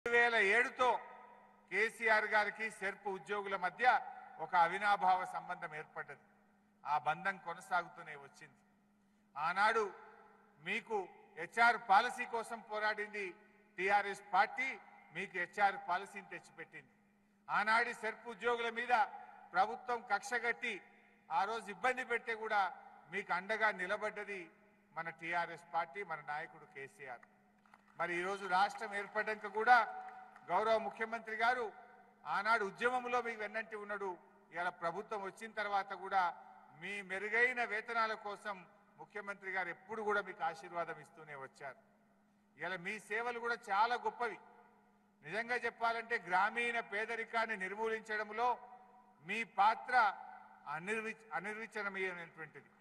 వేల ఏడుతో కేసీఆర్ గారికి సెర్ప్ ఉద్యోగుల మధ్య ఒక అవినాభావ సంబంధం ఏర్పడ్డది ఆ బంధం కొనసాగుతూనే వచ్చింది ఆనాడు మీకు హెచ్ఆర్ పాలసీ కోసం పోరాడింది టిఆర్ఎస్ పార్టీ మీకు హెచ్ఆర్ పాలసీని తెచ్చిపెట్టింది ఆనాడి సెర్ప్ ఉద్యోగుల మీద ప్రభుత్వం కక్షగట్టి ఆ రోజు ఇబ్బంది పెడితే కూడా మీకు అండగా నిలబడ్డది మన టిఆర్ఎస్ పార్టీ మన నాయకుడు కేసీఆర్ మరి ఈరోజు రాష్ట్రం ఏర్పడ్డాక కూడా గౌరవ ముఖ్యమంత్రి గారు ఆనాడు ఉద్యమంలో మీకు వెన్నంటి ఉన్నాడు ఇలా ప్రభుత్వం వచ్చిన తర్వాత కూడా మీ మెరుగైన వేతనాల కోసం ముఖ్యమంత్రి గారు ఎప్పుడు కూడా మీకు ఆశీర్వాదం ఇస్తూనే వచ్చారు ఇలా మీ సేవలు కూడా చాలా గొప్పవి నిజంగా చెప్పాలంటే గ్రామీణ పేదరికాన్ని నిర్మూలించడంలో మీ పాత్ర అనిర్వి అనిర్వచనీయమైనటువంటిది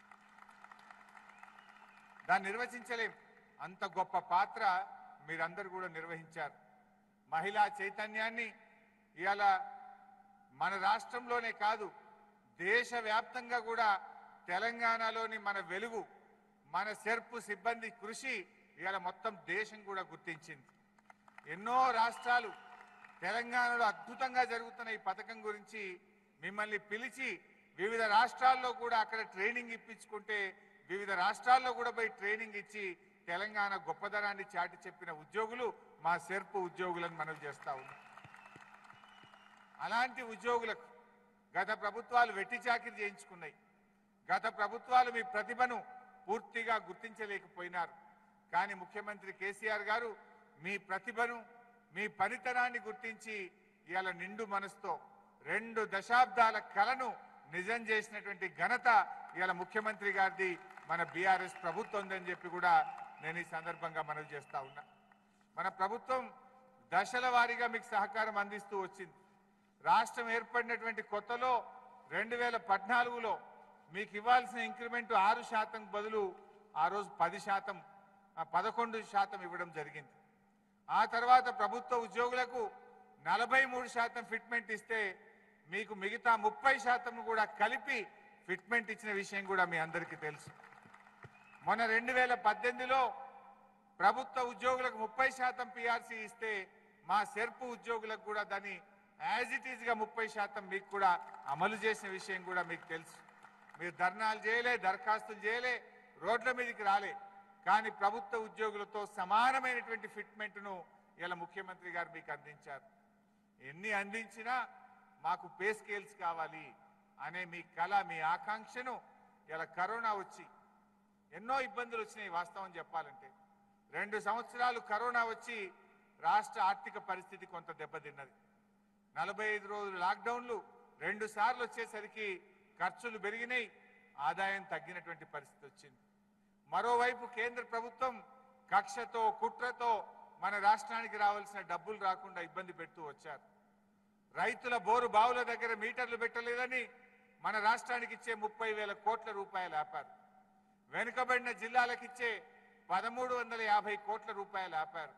దాన్ని నిర్వచించలేం అంత గొప్ప పాత్ర మీరందరూ కూడా నిర్వహించారు మహిళా చైతన్యాన్ని ఇవాళ మన రాష్ట్రంలోనే కాదు దేశవ్యాప్తంగా కూడా తెలంగాణలోని మన వెలుగు మన సెర్పు సిబ్బంది కృషి ఇవాళ మొత్తం దేశం కూడా గుర్తించింది ఎన్నో రాష్ట్రాలు తెలంగాణలో అద్భుతంగా జరుగుతున్న ఈ పథకం గురించి మిమ్మల్ని పిలిచి వివిధ రాష్ట్రాల్లో కూడా అక్కడ ట్రైనింగ్ ఇప్పించుకుంటే వివిధ రాష్ట్రాల్లో కూడా పోయి ట్రైనింగ్ ఇచ్చి తెలంగాణ గొప్పదనాన్ని చాటి చెప్పిన ఉద్యోగులు మా సెర్పు ఉద్యోగులను మనం చేస్తా ఉన్నాం అలాంటి ఉద్యోగులకు గత ప్రభుత్వాలు వెట్టి చాకిరి చేయించుకున్నాయి గత ప్రభుత్వాలు మీ ప్రతిభను పూర్తిగా గుర్తించలేకపోయినారు కానీ ముఖ్యమంత్రి కేసీఆర్ గారు మీ ప్రతిభను మీ పనితనాన్ని గుర్తించి ఇవాళ నిండు మనసుతో రెండు దశాబ్దాల కలను నిజం చేసినటువంటి ఘనత ఇవాళ ముఖ్యమంత్రి గారిది మన బీఆర్ఎస్ ప్రభుత్వం ఉందని చెప్పి కూడా నేను ఈ సందర్భంగా మనవి చేస్తా ఉన్నా మన ప్రభుత్వం దశల వారీగా మీకు సహకారం అందిస్తూ వచ్చింది రాష్ట్రం ఏర్పడినటువంటి కొత్తలో రెండు వేల పద్నాలుగులో మీకు ఇవ్వాల్సిన ఇంక్రిమెంట్ ఆరు శాతం బదులు ఆ రోజు పది శాతం ఆ, పదకొండు శాతం ఇవ్వడం జరిగింది ఆ తర్వాత ప్రభుత్వ ఉద్యోగులకు నలభై మూడు శాతం ఫిట్మెంట్ ఇస్తే మీకు మిగతా ముప్పై శాతం కూడా కలిపి ఫిట్మెంట్ ఇచ్చిన విషయం కూడా మీ అందరికీ తెలుసు మొన్న రెండు వేల పద్దెనిమిదిలో ప్రభుత్వ ఉద్యోగులకు ముప్పై శాతం పిఆర్సీ ఇస్తే మా సెర్పు ఉద్యోగులకు కూడా దాన్ని యాజ్ ఇట్ ఈజ్ గా ముప్పై శాతం మీకు కూడా అమలు చేసిన విషయం కూడా మీకు తెలుసు మీరు ధర్నాలు చేయలే దరఖాస్తులు చేయలే రోడ్ల మీదకి రాలే కానీ ప్రభుత్వ ఉద్యోగులతో సమానమైనటువంటి ఫిట్మెంట్ను ఇలా ముఖ్యమంత్రి గారు మీకు అందించారు ఎన్ని అందించినా మాకు పే స్కేల్స్ కావాలి అనే మీ కళ మీ ఆకాంక్షను ఇలా కరోనా వచ్చి ఎన్నో ఇబ్బందులు వచ్చినాయి వాస్తవం చెప్పాలంటే రెండు సంవత్సరాలు కరోనా వచ్చి రాష్ట్ర ఆర్థిక పరిస్థితి కొంత దెబ్బతిన్నది నలభై ఐదు రోజులు లాక్డౌన్లు రెండు సార్లు వచ్చేసరికి ఖర్చులు పెరిగినాయి ఆదాయం తగ్గినటువంటి పరిస్థితి వచ్చింది మరోవైపు కేంద్ర ప్రభుత్వం కక్షతో కుట్రతో మన రాష్ట్రానికి రావాల్సిన డబ్బులు రాకుండా ఇబ్బంది పెడుతూ వచ్చారు రైతుల బోరు బావుల దగ్గర మీటర్లు పెట్టలేదని మన రాష్ట్రానికి ఇచ్చే ముప్పై వేల కోట్ల రూపాయలు ఆపారు వెనుకబడిన జిల్లాలకు ఇచ్చే పదమూడు వందల యాభై కోట్ల రూపాయలు ఆపారు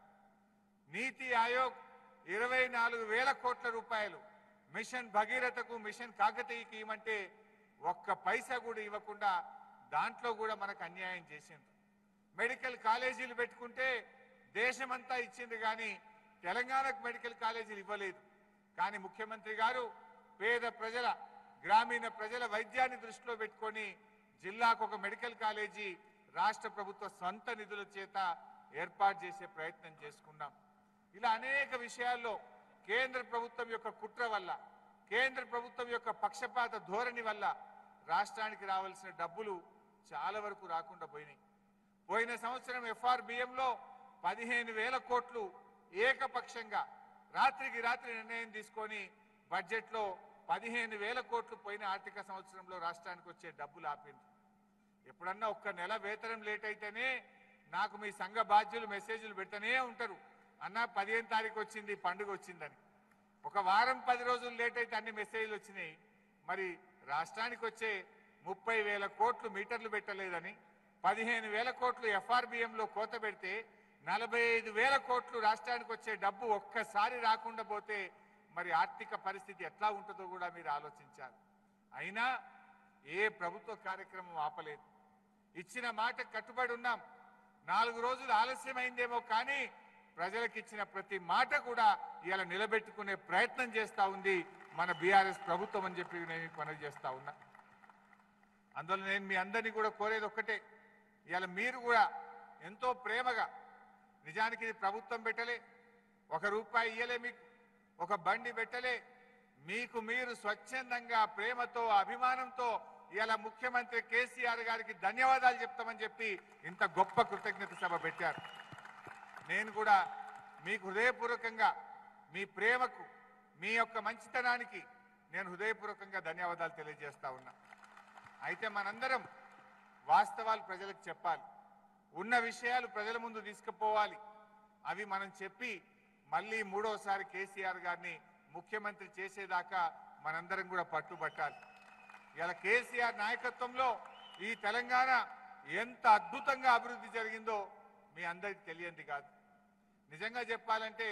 నీతి ఆయోగ్ ఇరవై నాలుగు వేల కోట్ల రూపాయలు మిషన్ భగీరథకు మిషన్ కాకతీయకి ఇవ్వమంటే ఒక్క పైసా కూడా ఇవ్వకుండా దాంట్లో కూడా మనకు అన్యాయం చేసిండ్రు మెడికల్ కాలేజీలు పెట్టుకుంటే దేశమంతా ఇచ్చింది కానీ తెలంగాణకు మెడికల్ కాలేజీలు ఇవ్వలేదు కానీ ముఖ్యమంత్రి గారు పేద ప్రజల గ్రామీణ ప్రజల వైద్యాన్ని దృష్టిలో పెట్టుకొని జిల్లాకు ఒక మెడికల్ కాలేజీ రాష్ట్ర ప్రభుత్వ సొంత నిధుల చేత ఏర్పాటు చేసే ప్రయత్నం చేసుకున్నాం ఇలా అనేక విషయాల్లో కేంద్ర ప్రభుత్వం యొక్క కుట్ర వల్ల కేంద్ర ప్రభుత్వం యొక్క పక్షపాత ధోరణి వల్ల రాష్ట్రానికి రావాల్సిన డబ్బులు చాలా వరకు రాకుండా పోయినాయి పోయిన సంవత్సరం ఎఫ్ఆర్బిఎంలో పదిహేను వేల కోట్లు ఏకపక్షంగా రాత్రికి రాత్రి నిర్ణయం తీసుకొని బడ్జెట్లో పదిహేను వేల కోట్లు పోయిన ఆర్థిక సంవత్సరంలో రాష్ట్రానికి వచ్చే డబ్బులు ఆపింది ఎప్పుడన్నా ఒక్క నెల వేతనం లేట్ అయితేనే నాకు మీ సంఘ బాధ్యులు మెసేజ్లు పెడతానే ఉంటారు అన్న పదిహేను తారీఖు వచ్చింది పండుగ వచ్చిందని ఒక వారం పది రోజులు లేట్ అయితే అన్ని మెసేజ్లు వచ్చినాయి మరి రాష్ట్రానికి వచ్చే ముప్పై వేల కోట్లు మీటర్లు పెట్టలేదని పదిహేను వేల కోట్లు ఎఫ్ఆర్బిఎంలో కోత పెడితే నలభై ఐదు వేల కోట్లు రాష్ట్రానికి వచ్చే డబ్బు ఒక్కసారి రాకుండా పోతే మరి ఆర్థిక పరిస్థితి ఎట్లా ఉంటుందో కూడా మీరు ఆలోచించాలి అయినా ఏ ప్రభుత్వ కార్యక్రమం ఆపలేదు ఇచ్చిన మాట కట్టుబడి ఉన్నాం నాలుగు రోజులు ఆలస్యమైందేమో కానీ ప్రజలకు ఇచ్చిన ప్రతి మాట కూడా ఇలా నిలబెట్టుకునే ప్రయత్నం చేస్తా ఉంది మన బీఆర్ఎస్ ప్రభుత్వం అని చెప్పి నేను మీకు మనవి చేస్తా ఉన్నా అందువల్ల నేను మీ అందరినీ కూడా కోరేది ఒక్కటే ఇవాళ మీరు కూడా ఎంతో ప్రేమగా నిజానికి ఇది ప్రభుత్వం పెట్టలే ఒక రూపాయి ఇయ్యలే మీకు ఒక బండి పెట్టలే మీకు మీరు స్వచ్ఛందంగా ప్రేమతో అభిమానంతో ఇలా ముఖ్యమంత్రి కేసీఆర్ గారికి ధన్యవాదాలు చెప్తామని చెప్పి ఇంత గొప్ప కృతజ్ఞత సభ పెట్టారు నేను కూడా మీకు హృదయపూర్వకంగా మీ ప్రేమకు మీ యొక్క మంచితనానికి నేను హృదయపూర్వకంగా ధన్యవాదాలు తెలియజేస్తా ఉన్నా అయితే మనందరం వాస్తవాలు ప్రజలకు చెప్పాలి ఉన్న విషయాలు ప్రజల ముందు తీసుకుపోవాలి అవి మనం చెప్పి మళ్ళీ మూడోసారి కేసీఆర్ గారిని ముఖ్యమంత్రి చేసేదాకా మనందరం కూడా పట్టుబట్టాలి ఇలా కేసీఆర్ నాయకత్వంలో ఈ తెలంగాణ ఎంత అద్భుతంగా అభివృద్ధి జరిగిందో మీ అందరికి తెలియంది కాదు నిజంగా చెప్పాలంటే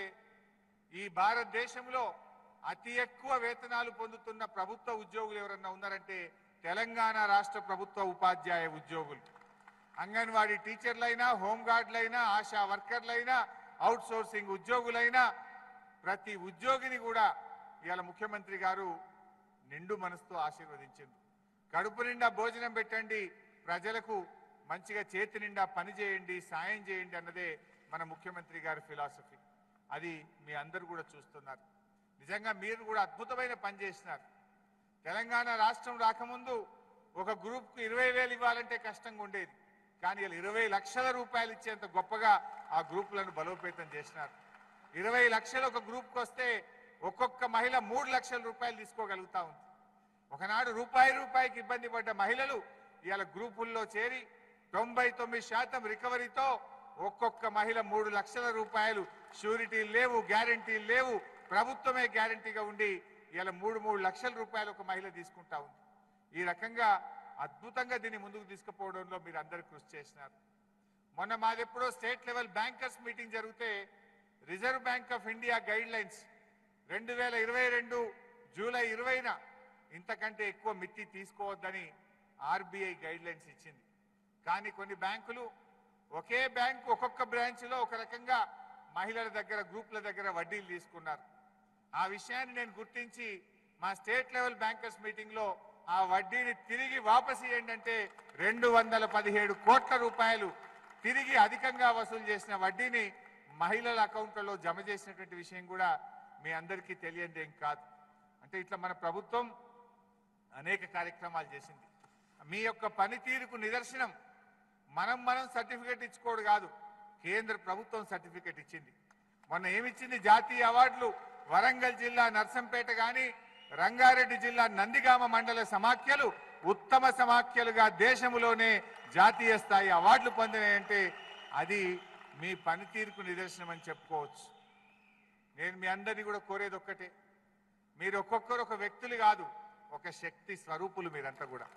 ఈ భారతదేశంలో అతి ఎక్కువ వేతనాలు పొందుతున్న ప్రభుత్వ ఉద్యోగులు ఎవరన్నా ఉన్నారంటే తెలంగాణ రాష్ట్ర ప్రభుత్వ ఉపాధ్యాయ ఉద్యోగులు అంగన్వాడీ టీచర్లైనా హోంగార్డులైనా ఆశా వర్కర్లైనా అవుట్ సోర్సింగ్ ఉద్యోగులైనా ప్రతి ఉద్యోగిని కూడా ఇవాళ ముఖ్యమంత్రి గారు నిండు మనసుతో ఆశీర్వదించింది కడుపు నిండా భోజనం పెట్టండి ప్రజలకు మంచిగా చేతి నిండా పని చేయండి సాయం చేయండి అన్నదే మన ముఖ్యమంత్రి గారి ఫిలాసఫీ అది మీ అందరూ కూడా చూస్తున్నారు నిజంగా మీరు కూడా అద్భుతమైన పని చేసినారు తెలంగాణ రాష్ట్రం రాకముందు ఒక గ్రూప్కు ఇరవై వేలు ఇవ్వాలంటే కష్టంగా ఉండేది కానీ ఇలా ఇరవై లక్షల రూపాయలు ఇచ్చేంత గొప్పగా ఆ గ్రూపులను బలోపేతం చేసినారు ఇరవై లక్షలు ఒక గ్రూప్కి వస్తే ఒక్కొక్క మహిళ మూడు లక్షల రూపాయలు తీసుకోగలుగుతా ఉంది ఒకనాడు రూపాయి రూపాయికి ఇబ్బంది పడ్డ మహిళలు ఇవాళ గ్రూపుల్లో చేరి తొంభై తొమ్మిది శాతం రికవరీతో ఒక్కొక్క మహిళ మూడు లక్షల రూపాయలు షూరిటీలు లేవు గ్యారంటీలు లేవు ప్రభుత్వమే గ్యారంటీగా ఉండి ఇవాళ మూడు మూడు లక్షల రూపాయలు ఒక మహిళ తీసుకుంటా ఉంది ఈ రకంగా అద్భుతంగా దీన్ని ముందుకు తీసుకుపోవడంలో మీరు అందరు కృషి చేసినారు మొన్న మాదెప్పుడో స్టేట్ లెవెల్ బ్యాంకర్స్ మీటింగ్ జరిగితే reserve bank of India guidelines రెండు వేల ఇరవై రెండు జూలై ఇరవైన ఇంతకంటే ఎక్కువ మిత్తి తీసుకోవద్దని ఆర్బీఐ గైడ్ లైన్స్ ఇచ్చింది కానీ కొన్ని బ్యాంకులు ఒకే బ్యాంకు ఒక్కొక్క బ్రాంచ్లో ఒక రకంగా మహిళల దగ్గర గ్రూపుల దగ్గర వడ్డీలు తీసుకున్నారు ఆ విషయాన్ని నేను గుర్తించి మా స్టేట్ లెవెల్ బ్యాంకర్స్ మీటింగ్లో ఆ వడ్డీని తిరిగి వాపసు ఇవ్వండి అంటే రెండు వందల పదిహేడు కోట్ల రూపాయలు తిరిగి అధికంగా వసూలు చేసిన వడ్డీని మహిళల అకౌంట్లలో జమ చేసినటువంటి విషయం కూడా మీ అందరికీ తెలియంది ఏం కాదు అంటే ఇట్లా మన ప్రభుత్వం అనేక కార్యక్రమాలు చేసింది మీ యొక్క పనితీరుకు నిదర్శనం మనం మనం సర్టిఫికేట్ ఇచ్చుకోడు కాదు కేంద్ర ప్రభుత్వం సర్టిఫికేట్ ఇచ్చింది మొన్న ఏమిచ్చింది జాతీయ అవార్డులు వరంగల్ జిల్లా నర్సంపేట గాని రంగారెడ్డి జిల్లా నందిగామ మండల సమాఖ్యలు ఉత్తమ సమాఖ్యలుగా దేశంలోనే జాతీయ స్థాయి అవార్డులు పొందినాయంటే అది మీ పనితీరుకు నిదర్శనం అని చెప్పుకోవచ్చు నేను మీ అందరినీ కూడా కోరేది ఒక్కటే మీరు ఒక్కొక్కరు ఒక వ్యక్తులు కాదు ఒక శక్తి స్వరూపులు మీరంతా కూడా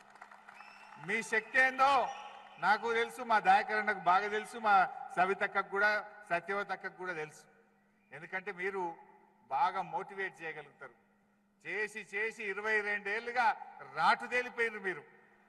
మీ శక్తి ఏందో నాకు తెలుసు మా దయాకరణకు బాగా తెలుసు మా సవితక్కకు కూడా సత్యవతక్కకు కూడా తెలుసు ఎందుకంటే మీరు బాగా మోటివేట్ చేయగలుగుతారు చేసి చేసి ఇరవై రెండేళ్లుగా రాటు తేలిపోయినారు మీరు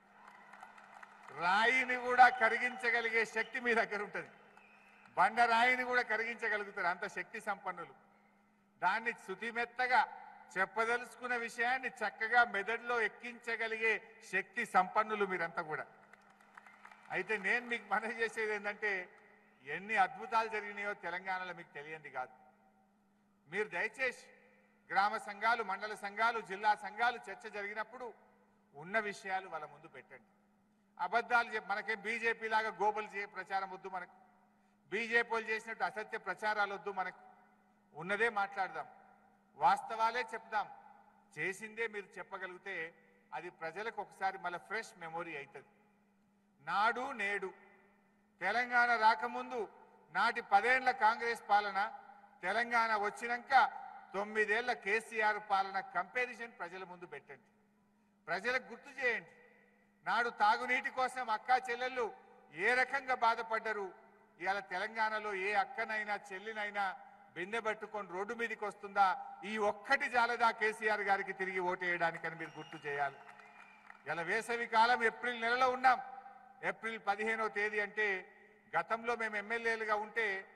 రాయిని కూడా కరిగించగలిగే శక్తి మీ దగ్గర ఉంటుంది బండ రాయిని కూడా కరిగించగలుగుతారు అంత శక్తి సంపన్నులు దాన్ని శుతిమెత్తగా చెప్పదలుచుకున్న విషయాన్ని చక్కగా మెదడులో ఎక్కించగలిగే శక్తి సంపన్నులు మీరంతా కూడా అయితే నేను మీకు మనవి చేసేది ఏంటంటే ఎన్ని అద్భుతాలు జరిగినాయో తెలంగాణలో మీకు తెలియంది కాదు మీరు దయచేసి గ్రామ సంఘాలు మండల సంఘాలు జిల్లా సంఘాలు చర్చ జరిగినప్పుడు ఉన్న విషయాలు వాళ్ళ ముందు పెట్టండి అబద్ధాలు చెప్ మనకేం బీజేపీ లాగా గోబల్ చే ప్రచారం వద్దు మనకు బీజేపీ వాళ్ళు చేసినట్టు అసత్య ప్రచారాలు వద్దు మనకు ఉన్నదే మాట్లాడదాం వాస్తవాలే చెప్దాం చేసిందే మీరు చెప్పగలిగితే అది ప్రజలకు ఒకసారి మళ్ళీ ఫ్రెష్ మెమొరీ అవుతుంది నాడు నేడు తెలంగాణ రాకముందు నాటి పదేళ్ల కాంగ్రెస్ పాలన తెలంగాణ వచ్చినాక తొమ్మిదేళ్ల కేసీఆర్ పాలన కంపారిజన్ ప్రజల ముందు పెట్టండి ప్రజలకు గుర్తు చేయండి నాడు తాగునీటి కోసం అక్కా చెల్లెళ్ళు ఏ రకంగా బాధపడ్డరు ఇవాళ తెలంగాణలో ఏ అక్కనైనా చెల్లినైనా బిందె పట్టుకొని రోడ్డు మీదకి వస్తుందా ఈ ఒక్కటి జాలదా కేసీఆర్ గారికి తిరిగి ఓటేయడానికని మీరు గుర్తు చేయాలి ఇలా వేసవి కాలం ఏప్రిల్ నెలలో ఉన్నాం ఏప్రిల్ పదిహేనో తేదీ అంటే గతంలో మేము ఎమ్మెల్యేలుగా ఉంటే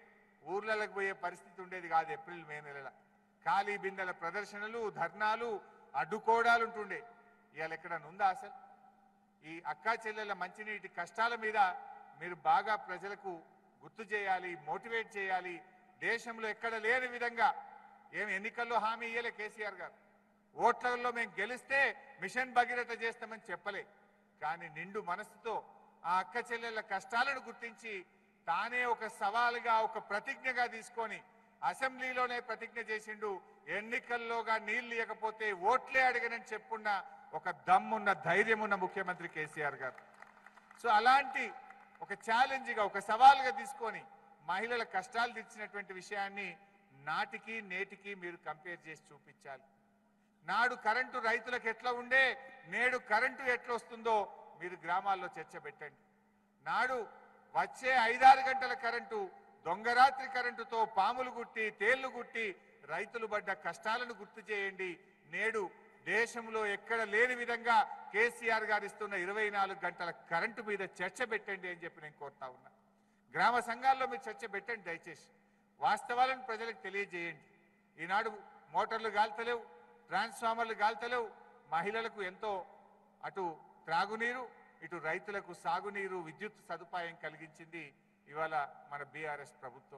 ఊర్లలకు పోయే పరిస్థితి ఉండేది కాదు ఏప్రిల్ మే నెలల ఖాళీ బిందెల ప్రదర్శనలు ధర్నాలు అడ్డుకోవడాలు ఉంటుండే ఇవాళ ఎక్కడ ఉందా అసలు ఈ అక్కా చెల్లెల మంచినీటి కష్టాల మీద మీరు బాగా ప్రజలకు గుర్తు చేయాలి మోటివేట్ చేయాలి దేశంలో ఎక్కడ లేని విధంగా ఏం ఎన్నికల్లో హామీ ఇయ్యలే కేసీఆర్ గారు ఓట్లలో మేము గెలిస్తే మిషన్ భగీరథ చేస్తామని చెప్పలే కానీ నిండు మనసుతో ఆ అక్క చెల్లెళ్ళ కష్టాలను గుర్తించి తానే ఒక సవాలుగా ఒక ప్రతిజ్ఞగా తీసుకొని అసెంబ్లీలోనే ప్రతిజ్ఞ చేసిండు ఎన్నికల్లోగా నీళ్లు ఇవ్వకపోతే ఓట్లే అడగనని చెప్పున్న ఒక దమ్మున్న ధైర్యం ఉన్న ముఖ్యమంత్రి కేసీఆర్ గారు సో అలాంటి ఒక ఛాలెంజ్గా ఒక సవాల్గా తీసుకొని మహిళల కష్టాలు తీర్చినటువంటి విషయాన్ని నాటికి నేటికి మీరు కంపేర్ చేసి చూపించాలి నాడు కరెంటు రైతులకు ఎట్లా ఉండే నేడు కరెంటు ఎట్లా వస్తుందో మీరు గ్రామాల్లో చర్చ పెట్టండి నాడు వచ్చే ఐదారు గంటల కరెంటు దొంగరాత్రి కరెంటుతో పాములు గుట్టి తేళ్లు గుట్టి రైతులు పడ్డ కష్టాలను గుర్తు చేయండి నేడు దేశంలో ఎక్కడ లేని విధంగా కేసీఆర్ గారు ఇస్తున్న ఇరవై నాలుగు గంటల కరెంటు మీద చర్చ పెట్టండి అని చెప్పి నేను కోరుతా ఉన్నా గ్రామ సంఘాల్లో మీరు చర్చ పెట్టండి దయచేసి వాస్తవాలను ప్రజలకు తెలియజేయండి ఈనాడు మోటార్లు గాల్తలేవు ట్రాన్స్ఫార్మర్లు గాల్తలేవు మహిళలకు ఎంతో అటు త్రాగునీరు ఇటు రైతులకు సాగునీరు విద్యుత్ సదుపాయం కలిగించింది ఇవాళ మన బీఆర్ఎస్ ప్రభుత్వం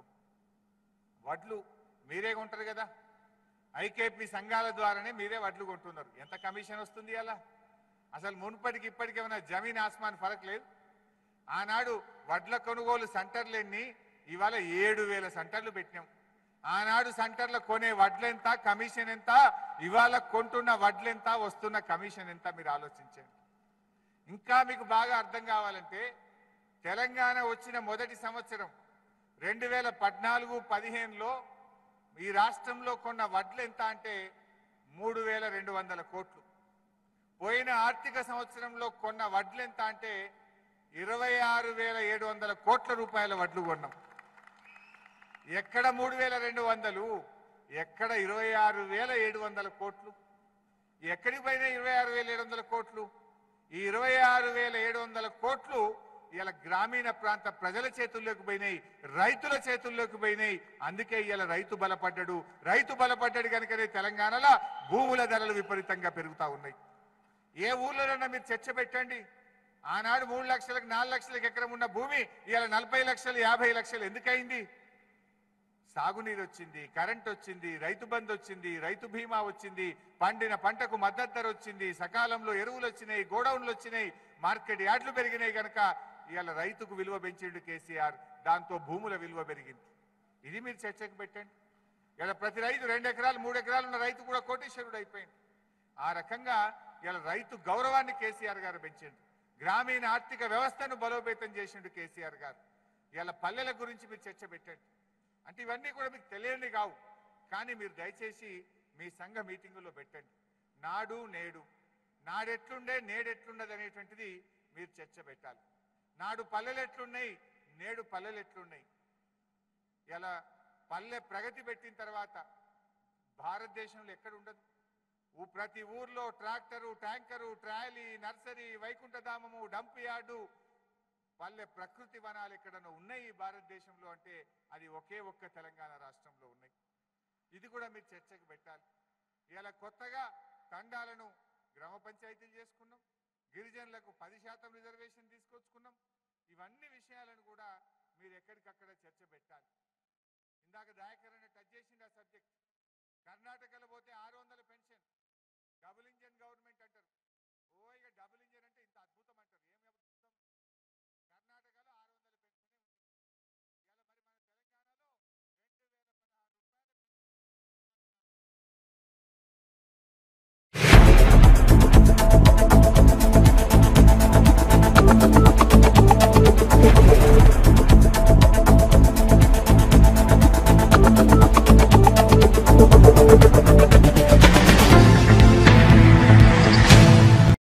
వడ్లు మీరే కొంటారు కదా ఐకేపీ సంఘాల ద్వారానే మీరే వడ్లు కొంటున్నారు ఎంత కమిషన్ వస్తుంది అలా అసలు మునుపటికి ఇప్పటికి ఏమైనా జమీన్ ఆస్మాన్ ఫరక్ లేదు ఆనాడు వడ్ల కొనుగోలు సెంటర్లన్నీ ఇవాళ ఏడు వేల సెంటర్లు పెట్టినాం ఆనాడు సెంటర్లో కొనే వడ్లెంత కమిషన్ ఎంత ఇవాళ కొంటున్న వడ్లెంత వస్తున్న కమిషన్ ఎంత మీరు ఆలోచించండి ఇంకా మీకు బాగా అర్థం కావాలంటే తెలంగాణ వచ్చిన మొదటి సంవత్సరం రెండు వేల పద్నాలుగు పదిహేనులో ఈ రాష్ట్రంలో కొన్న వడ్లు ఎంత అంటే మూడు వేల రెండు వందల కోట్లు పోయిన ఆర్థిక సంవత్సరంలో కొన్న వడ్లు ఎంత అంటే ఇరవై ఆరు వేల ఏడు వందల కోట్ల రూపాయల వడ్లు కొన్నాం ఎక్కడ మూడు వేల రెండు వందలు ఎక్కడ ఇరవై ఆరు వేల ఏడు వందల కోట్లు ఎక్కడికి పోయినా ఇరవై ఆరు వేల ఏడు వందల కోట్లు ఈ ఇరవై ఆరు వేల ఏడు వందల కోట్లు ఇలా గ్రామీణ ప్రాంత ప్రజల చేతుల్లోకి పోయినాయి రైతుల చేతుల్లోకి పోయినాయి అందుకే ఇలా రైతు బలపడ్డాడు రైతు బలపడ్డాడు కనుకనే తెలంగాణలో భూముల ధరలు విపరీతంగా పెరుగుతా ఉన్నాయి ఏ ఊర్లోనైనా మీరు చర్చ పెట్టండి ఆనాడు మూడు లక్షలకు నాలుగు లక్షలకు ఎకరం ఉన్న భూమి ఇవాళ నలభై లక్షలు యాభై లక్షలు ఎందుకయింది సాగునీరు వచ్చింది కరెంట్ వచ్చింది రైతు బంధు వచ్చింది రైతు బీమా వచ్చింది పండిన పంటకు మద్దతు ధర వచ్చింది సకాలంలో ఎరువులు వచ్చినాయి గోడౌన్లు వచ్చినాయి మార్కెట్ యార్డ్లు పెరిగినాయి కనుక ఇవాళ రైతుకు విలువ పెంచిండు కేసీఆర్ దాంతో భూముల విలువ పెరిగింది ఇది మీరు చర్చకు పెట్టండి ఇలా ప్రతి రైతు రెండు ఎకరాలు మూడు ఎకరాలు ఉన్న రైతు కూడా కోటేశ్వరుడు అయిపోయింది ఆ రకంగా ఇలా రైతు గౌరవాన్ని కేసీఆర్ గారు పెంచిండు గ్రామీణ ఆర్థిక వ్యవస్థను బలోపేతం చేసిండు కేసీఆర్ గారు ఇలా పల్లెల గురించి మీరు చర్చ పెట్టండి అంటే ఇవన్నీ కూడా మీకు తెలియని కావు కానీ మీరు దయచేసి మీ సంఘ మీటింగుల్లో పెట్టండి నాడు నేడు నాడెట్లుండే నేడెట్లుండదు అనేటువంటిది మీరు చర్చ పెట్టాలి నాడు పల్లెలు ఎట్లున్నాయి నేడు పల్లెలు ఎట్లున్నాయి ఇలా పల్లె ప్రగతి పెట్టిన తర్వాత భారతదేశంలో ఎక్కడ ఉండదు ఊ- ప్రతి ఊర్లో ట్రాక్టరు ట్యాంకరు ట్రాలీ నర్సరీ వైకుంఠధామము డంప్ యార్డు పల్లె ప్రకృతి వనాలు ఎక్కడన్నా ఉన్నాయి ఈ భారతదేశంలో అంటే అది ఒకే ఒక్క తెలంగాణ రాష్ట్రంలో ఉన్నాయి ఇది కూడా మీరు చర్చకు పెట్టాలి ఇలా కొత్తగా తండాలను గ్రామ పంచాయతీలు చేసుకున్నాం గిరిజనులకు పది శాతం రిజర్వేషన్ తీసుకొచ్చుకున్నాం ఇవన్నీ విషయాలను కూడా మీరు ఎక్కడికక్కడ చర్చ పెట్టాలి ఇందాక దయాకరణ టచ్ చేసింది ఆ సబ్జెక్ట్ కర్ణాటకలో పోతే ఆరు వందల పెన్షన్ డబుల్ ఇంజన్ గవర్నమెంట్ అంటారు